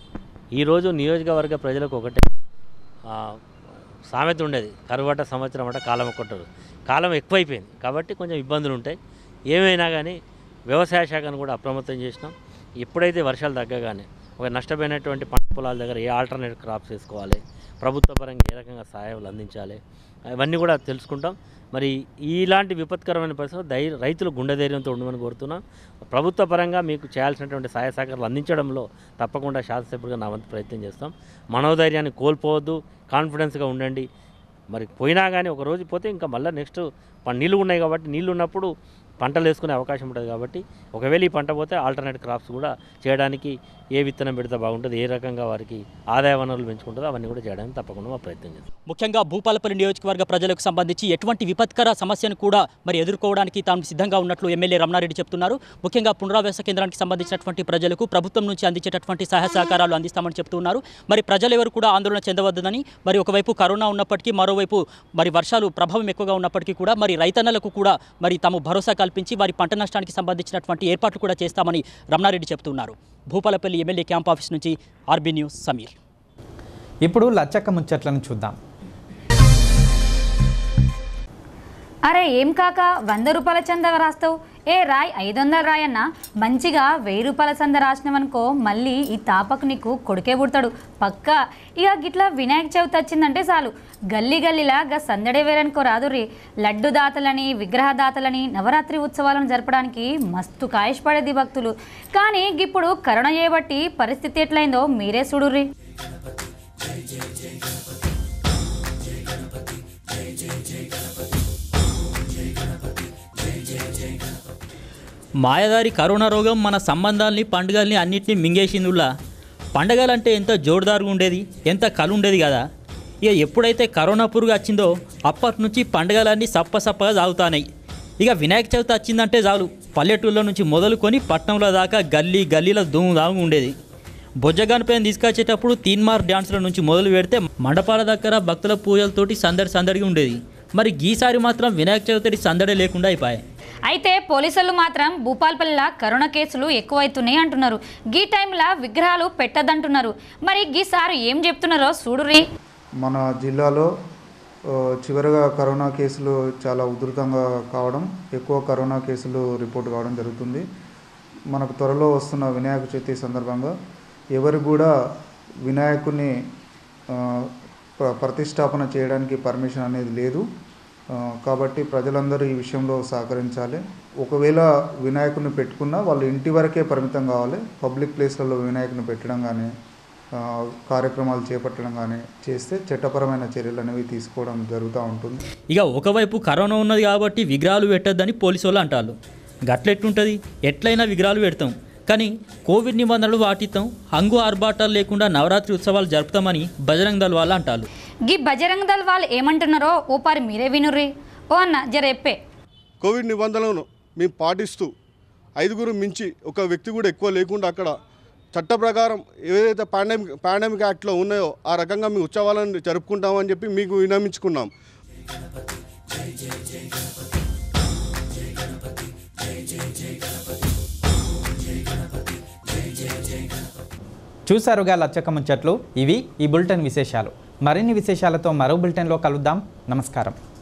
ఈరోజు నియోజకవర్గ ప్రజలకు ఒకటే ఆ, సామెత ఉండేది కరువట సంవత్సరం అట కాలం ఒక్కటారు కాలం ఎక్కువైపోయింది కాబట్టి కొంచెం ఇబ్బందులు ఉంటాయి ఏమైనా కానీ వ్యవసాయ శాఖను కూడా అప్రమత్తం చేసినాం ఎప్పుడైతే వర్షాలు తగ్గగానే ఒక నష్టపోయినటువంటి పంట పొలాల దగ్గర ఏ ఆల్టర్నేట్ క్రాప్స్ వేసుకోవాలి ప్రభుత్వ పరంగా ఏ రకంగా సహాయాలు అందించాలి ఇవన్నీ కూడా తెలుసుకుంటాం మరి ఇలాంటి విపత్కరమైన పరిస్థితులు ధైర్య రైతులు గుండె ధైర్యంతో ఉండమని కోరుతున్నాం ప్రభుత్వ పరంగా మీకు చేయాల్సినటువంటి సహాయ సహకారాలు అందించడంలో తప్పకుండా శాసనసభ్యుడిగా నా వంతు ప్రయత్నం చేస్తాం మనోధైర్యాన్ని కోల్పోవద్దు కాన్ఫిడెన్స్గా ఉండండి మరి పోయినా కానీ ఒక రోజు పోతే ఇంకా మళ్ళీ నెక్స్ట్ నీళ్ళు ఉన్నాయి కాబట్టి నీళ్ళు ఉన్నప్పుడు పంటలు వేసుకునే అవకాశం ఉంటుంది కాబట్టి ఒకవేళ ఈ పంట పోతే ఆల్టర్నేట్ క్రాప్స్ కూడా చేయడానికి ఏ విత్తనం పెడితే బాగుంటుంది ఏ రకంగా వారికి ఆదాయ వనరులు పెంచుకుంటుందో అవన్నీ కూడా చేయడానికి తప్పకుండా మా ప్రయత్నం చేస్తాం ముఖ్యంగా భూపాలపల్లి నియోజకవర్గ ప్రజలకు సంబంధించి ఎటువంటి విపత్కర సమస్యను కూడా మరి ఎదుర్కోవడానికి తాము సిద్ధంగా ఉన్నట్లు ఎమ్మెల్యే రమణారెడ్డి చెప్తున్నారు ముఖ్యంగా పునరావాస కేంద్రానికి సంబంధించినటువంటి ప్రజలకు ప్రభుత్వం నుంచి అందించేటటువంటి సహాయ సహకారాలు అందిస్తామని చెప్తున్నారు మరి ప్రజలు ఎవరు కూడా ఆందోళన చెందవద్దని మరి ఒకవైపు కరోనా ఉన్నప్పటికీ మరోవైపు మరి వర్షాలు ప్రభావం ఎక్కువగా ఉన్నప్పటికీ కూడా మరి రైతన్నలకు కూడా మరి తాము భరోసా కల్పించి వారి పంట నష్టానికి సంబంధించినటువంటి ఏర్పాట్లు కూడా చేస్తామని రమణారెడ్డి చెప్తున్నారు భూపాలపల్లి ఎమ్మెల్యే క్యాంప్ ఆఫీస్ నుంచి ఆర్బీ న్యూస్ సమీర్ ఇప్పుడు లచ్చక్క ముచ్చట్లను చూద్దాం అరే ఏం కాక వంద రూపాయల చంద రాస్తావు ఏ రాయ్ ఐదు వందల రాయన్న మంచిగా వెయ్యి రూపాయల చంద రాసినావనుకో మళ్ళీ ఈ తాపకు నీకు కొడుకే పుడతాడు పక్కా ఇక గిట్లా వినాయక చవితి వచ్చిందంటే చాలు గల్లీ గల్లీలా గా సందడే వేరనుకో రాదుర్రి లడ్డు దాతలని విగ్రహ దాతలని నవరాత్రి ఉత్సవాలను జరపడానికి మస్తు కాయశపడేది భక్తులు కానీ ఇప్పుడు కరోనా చేయబట్టి పరిస్థితి ఎట్లయిందో మీరే చూడుర్రి మాయదారి కరోనా రోగం మన సంబంధాల్ని పండుగల్ని అన్నిటినీ మింగేసిందిలా పండగలంటే ఎంత జోరుదారుగా ఉండేది ఎంత కలు ఉండేది కదా ఇక ఎప్పుడైతే కరోనా పురుగు వచ్చిందో అప్పటి నుంచి పండుగలన్నీ సప్ప సప్పగా సాగుతాయి ఇక వినాయక చవితి వచ్చిందంటే చాలు పల్లెటూళ్ళ నుంచి మొదలుకొని పట్టణంలో దాకా గల్లీ గల్లీలో ధూముధాము ఉండేది బొజ్జగానిపైన తీసుకొచ్చేటప్పుడు తీన్మార్ డ్యాన్స్ల నుంచి మొదలు పెడితే మండపాల దగ్గర భక్తుల పూజలతోటి సందడి సందడిగా ఉండేది మరి ఈసారి మాత్రం వినాయక చవితి సందడే లేకుండా అయిపోయాయి అయితే పోలీసులు మాత్రం భూపాల్పల్లిలో కరోనా కేసులు ఎక్కువైతున్నాయి అంటున్నారు గీ టైంలో విగ్రహాలు పెట్టద్దంటున్నారు మరి గీసారి ఏం చెప్తున్నారో చూడుర్రి మన జిల్లాలో ఆ, చివరగా కరోనా కేసులు చాలా ఉధృతంగా కావడం ఎక్కువ కరోనా కేసులు రిపోర్ట్ కావడం జరుగుతుంది మనకు త్వరలో వస్తున్న వినాయక చవితి సందర్భంగా ఎవరు కూడా వినాయకుని ఆ, ప్ర- ప్రతిష్టాపన చేయడానికి పర్మిషన్ అనేది లేదు ఆ, కాబట్టి ప్రజలందరూ ఈ విషయంలో సహకరించాలి ఒకవేళ వినాయకుని పెట్టుకున్నా వాళ్ళు ఇంటి వరకే పరిమితం కావాలి పబ్లిక్ ప్లేస్లలో వినాయకుని పెట్టడం కానీ ఆ, కార్యక్రమాలు చేపట్టడం కానీ చేస్తే చట్టపరమైన చర్యలు అనేవి తీసుకోవడం జరుగుతూ ఉంటుంది ఇక ఒకవైపు కరోనా ఉన్నది కాబట్టి విగ్రహాలు పెట్టొద్దని పోలీసు వాళ్ళు అంటారు గట్లెట్టుంటుంది ఎట్లయినా విగ్రహాలు పెడతాం కానీ కోవిడ్ నిబంధనలు పాటిస్తాం హంగు ఆర్భాటాలు లేకుండా నవరాత్రి ఉత్సవాలు జరుపుతామని బజరంగ్ దళ్ వాళ్ళు అంటారు గీ బజరంగ దళ్ వాళ్ళు ఏమంటున్నారో ఓ పారి మీరే వినుర్రి ఓ అన్న జర ఎప్పే కోవిడ్ నిబంధనలను మేము పాటిస్తూ ఐదుగురు మించి ఒక వ్యక్తి కూడా ఎక్కువ లేకుండా అక్కడ చట్ట ప్రకారం ఏదైతే పాండమిక్ పాండమిక్ యాక్ట్లో ఉన్నాయో ఆ రకంగా మేము ఉత్సవాలను జరుపుకుంటామని చెప్పి మీకు వినమించుకున్నాం చూసారుగా లచ్చక ముచ్చట్లు ఇవి ఈ బులెటిన్ విశేషాలు మరిన్ని విశేషాలతో మరో బులెటిన్లో కలుద్దాం నమస్కారం